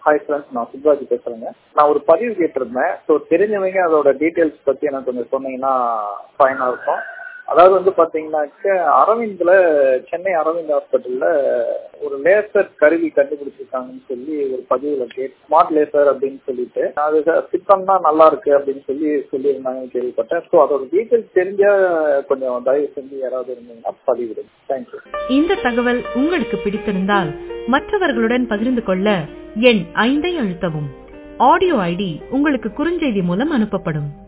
hi friends நான் சுப்ராஜ் பேசுறேங்க நான் ஒரு பதிவு கேட்டிருந்தேன் ஸோ தெரிஞ்சவங்க அதோட டீட்டெயில்ஸ் பத்தி எனக்கு கொஞ்சம் சொன்னீங்கன்னா ஃபைனா இருக்கும் அதாவது வந்து பாத்தீங்கன்னாக்க அரவிந்த்ல சென்னை அரவிந்த் ஹாஸ்பிட்டல்ல ஒரு லேசர் கருவி கண்டுபிடிச்சிருக்காங்கன்னு சொல்லி ஒரு பதிவுல கேட் ஸ்மார்ட் லேசர் அப்படின்னு சொல்லிட்டு அது ஃபிட் பண்ணா நல்லா இருக்கு அப்படின்னு சொல்லி சொல்லியிருந்தாங்கன்னு கேள்விப்பட்டேன் ஸோ அதோட டீட்டெயில்ஸ் தெரிஞ்சா கொஞ்சம் தயவு செஞ்சு யாராவது இருந்தீங்கன்னா பதிவிடுங்க தேங்க்யூ இந்த தகவல் உங்களுக்கு பிடித்திருந்தால் மற்றவர்களுடன் பகிர்ந்து கொள்ள எண் ஐந்தை அழுத்தவும் ஆடியோ ஐடி உங்களுக்கு குறுஞ்செய்தி மூலம் அனுப்பப்படும்